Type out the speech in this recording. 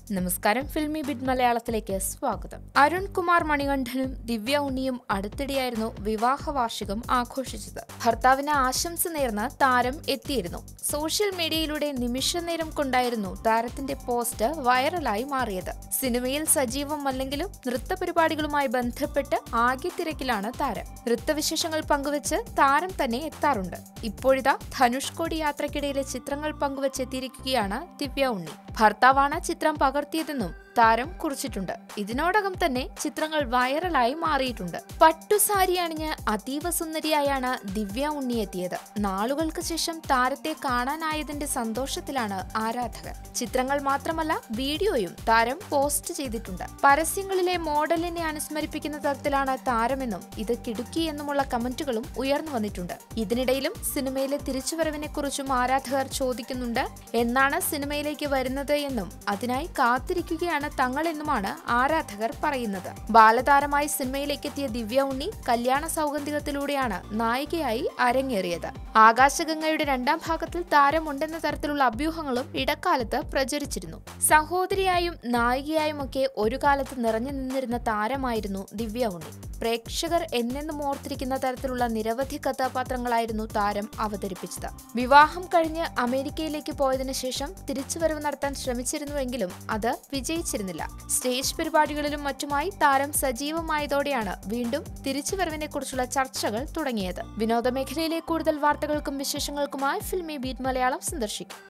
നമസ്കാരം filmy bid മലയാളത്തിലേക്ക് സ്വാഗതം അരുൺ കുമാർ മണികണ്ഠനും ദിവ്യ ഉണ്ണിയും അടുത്തിടെയായിരുന്നു വിവാഹ വാർഷികം ആഘോഷിച്ചത് ഭർത്താവിന് ആശംസ നേർന്ന് താരം എത്തിയിരുന്നു സോഷ്യൽ മീഡിയയിലൂടെ നിമിഷ നേരം കൊണ്ടായിരുന്നു താരത്തിന്റെ പോസ്റ്റ് വൈറലായി മാറിയത് സിനിമയിൽ സജീവമല്ലെങ്കിലും നൃത്ത പരിപാടികളുമായി ബന്ധപ്പെട്ട് ആകെ തിരക്കിലാണ് താരം നൃത്തവിശേഷങ്ങൾ പങ്കുവച്ച് താരം തന്നെ എത്താറുണ്ട് ഇപ്പോഴിതാ ധനുഷ്കോടി യാത്രക്കിടയിലെ ചിത്രങ്ങൾ പങ്കുവച്ചെത്തിയിരിക്കുകയാണ് ദിവ്യ ഉണ്ണി ഭർത്താവാണ് ചിത്രം പകർത്തിയതെന്നും താരം കുറിച്ചിട്ടുണ്ട് ഇതിനോടകം തന്നെ ചിത്രങ്ങൾ വൈറലായി മാറിയിട്ടുണ്ട് പട്ടുസാരി അണിഞ്ഞ് അതീവ സുന്ദരിയായാണ് ദിവ്യ ഉണ്ണി എത്തിയത് നാളുകൾക്ക് ശേഷം താരത്തെ കാണാനായതിന്റെ സന്തോഷത്തിലാണ് ആരാധകർ ചിത്രങ്ങൾ മാത്രമല്ല വീഡിയോയും താരം പോസ്റ്റ് ചെയ്തിട്ടുണ്ട് പരസ്യങ്ങളിലെ മോഡലിനെ അനുസ്മരിപ്പിക്കുന്ന തരത്തിലാണ് താരമെന്നും ഇത് കിടുക്കി എന്നുമുള്ള കമന്റുകളും ഉയർന്നു വന്നിട്ടുണ്ട് ഇതിനിടയിലും സിനിമയിലെ തിരിച്ചുവരവിനെ കുറിച്ചും ആരാധകർ ചോദിക്കുന്നുണ്ട് എന്നാണ് സിനിമയിലേക്ക് വരുന്നത് എന്നും അതിനായി കാത്തിരിക്കുകയാണ് തങ്ങളെന്നുമാണ് ആരാധകർ പറയുന്നത് ബാലതാരമായി സിനിമയിലേക്ക് എത്തിയ ദിവ്യ ഉണ്ണി കല്യാണ സൗഗന്ധികത്തിലൂടെയാണ് നായികയായി അരങ്ങേറിയത് ആകാശഗംഗയുടെ രണ്ടാം ഭാഗത്തിൽ താരമുണ്ടെന്ന തരത്തിലുള്ള അഭ്യൂഹങ്ങളും ഇടക്കാലത്ത് പ്രചരിച്ചിരുന്നു സഹോദരിയായും നായികയായുമൊക്കെ ഒരു കാലത്ത് നിറഞ്ഞു നിന്നിരുന്ന താരമായിരുന്നു ദിവ്യ ഉണ്ണി പ്രേക്ഷകർ എന്നെന്നും ഓർത്തിരിക്കുന്ന തരത്തിലുള്ള നിരവധി കഥാപാത്രങ്ങളായിരുന്നു താരം അവതരിപ്പിച്ചത് വിവാഹം കഴിഞ്ഞ് അമേരിക്കയിലേക്ക് പോയതിനു ശേഷം തിരിച്ചുവരവ് നടത്താൻ ശ്രമിച്ചിരുന്നുവെങ്കിലും അത് വിജയിച്ചിരുന്നില്ല സ്റ്റേജ് പരിപാടികളിലും മറ്റുമായി താരം സജീവമായതോടെയാണ് വീണ്ടും തിരിച്ചുവരവിനെ കുറിച്ചുള്ള ചർച്ചകൾ തുടങ്ങിയത് വിനോദ മേഖലയിലെ കൂടുതൽ വാർത്തകൾക്കും വിശേഷങ്ങൾക്കുമായി ഫിൽമി ബീറ്റ് മലയാളം സന്ദർശിക്കും